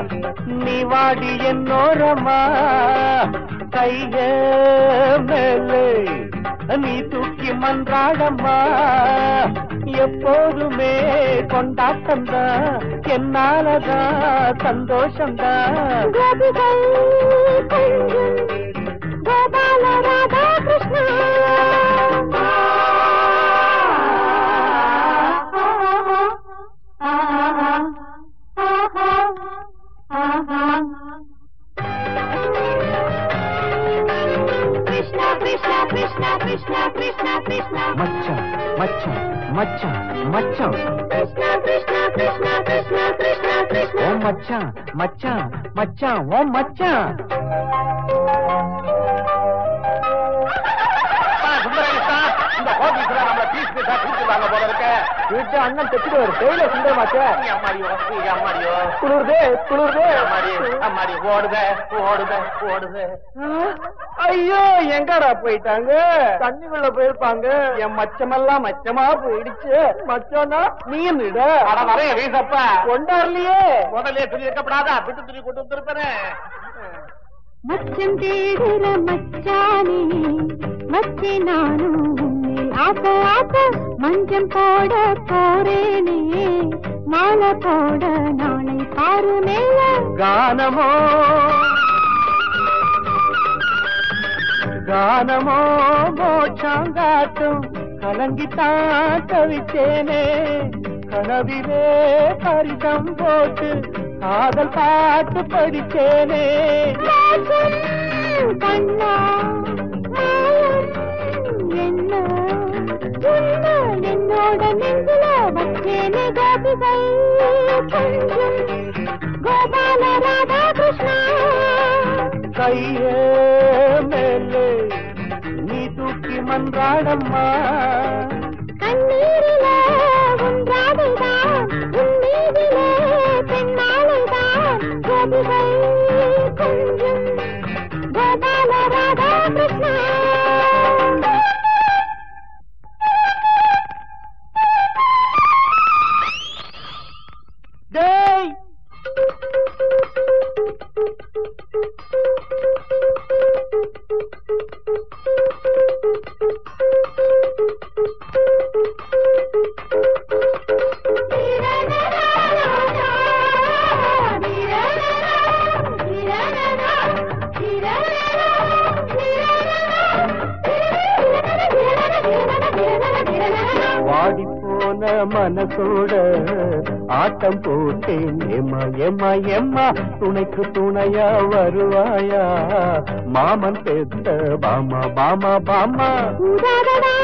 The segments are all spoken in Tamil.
நீ வாடி என்னோரமா கைய மேலே நீ தூக்கி மன்றாடம்மா எப்போதுமே கொண்டாட்டந்தா என்னாலதா சந்தோஷந்தா கோபிகள் கொஞ்சம் கோபால ராதா கிருஷ்ணா கிருஷ்ணா கிருஷ்ணா கிருஷ்ணா கிருஷ்ணா கிருஷ்ணா கிருஷ்ணா மச்சான் மச்சான் மச்சான் மச்சான் கிருஷ்ணா கிருஷ்ணா கிருஷ்ணா கிருஷ்ணா கிருஷ்ணா கிருஷ்ணா ஓ மச்சான் மச்சான் மச்சான் ஓ மச்சான் இந்த ஹோட்டல்ஸ்ல நம்மள பீஸ் பீஸா பிரிச்சு வாங்க போல இருக்க வீட்டு அண்ணன் தைச்சிடுவாரு டெய்லர் சுந்தரமாச்சே அம்மாடியோ அம்மாடியோ குளிருது குளிருது அம்மாடி அம்மாடி ஓடுதே ஓடுதே ஓடுதே ஐயோ எங்கடா போயிட்டாங்க தண்ணிக்குள்ள போயிருப்பாங்க என் மச்சமெல்லாம் மச்சமா போயிடுச்சு மச்சம்னா நீ அட வரேன் வீசப்பா கொண்டாடலையே முதல்ல துணி இருக்கப்படாதா பிட்டு துணி கொண்டு வந்திருப்பேன் மச்சம் தேடுற மச்சானே மச்சி நானும் உன்னில் ஆசை ஆசை மஞ்சம் போட போறேனே மாலை போட நாளை பாரு மேல கானமோ கானமோ மோட்சாங்காட்டும் கலங்கித்தான் தவிச்சேனே கனவிலே பரிதம் போட்டு காதல் பாட்டு படிச்சேனே மோசம் கண்ணா மாயம் என்ன உன்னை என்னோட நெஞ்சில வச்சேனே கோபிகள் கொஞ்சம் கோபால ராதா கிருஷ்ணா கையே மேலே நீ தூக்கி மன்றாடம்மா கண்ணீரில ஒன்றாதைதான் உன் மீதிலே பெண்ணாலைதான் கோபிகள் கொஞ்சம் கோபால ராதா கிருஷ்ணா டேய் வாடி போன மனசோட ஆட்டம் போட்டேன் எம்மா எம்மா எம்மா துணைக்கு துணையா வருவாயா மாமன் பெத்த பாமா பாமா பாமா உதாரணா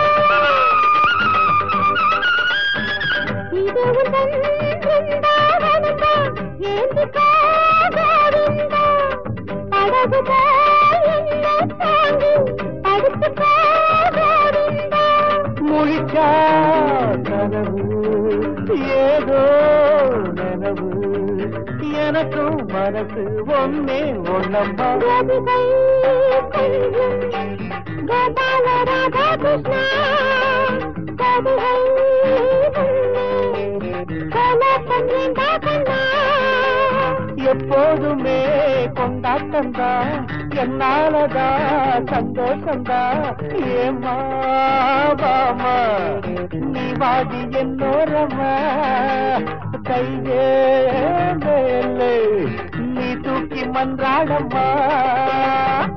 இது உந்தன் பிருந்தாவனமா ஏந்திக்கோ கோவிந்தா படகு போய் என்னை தாங்கி படுத்துக்கோ கோவிந்தா முழிச்சா கனவு ஏதோ நினவு எனக்கும் மனசு ஒன்னே ஒன்னம்மா கோபிகள் கொஞ்சம் கோபால ராதா கிருஷ்ணா கோபிகள் கோல பன்றேண்டா கண்ணா எப்போதுமே கொண்டாட்டந்தா என்னாலதா சந்தோஷந்தா ஏமா பாமா நீ வாடி என்னோரமா கையே மேலே நீ தூக்கி மன்றாடம்மா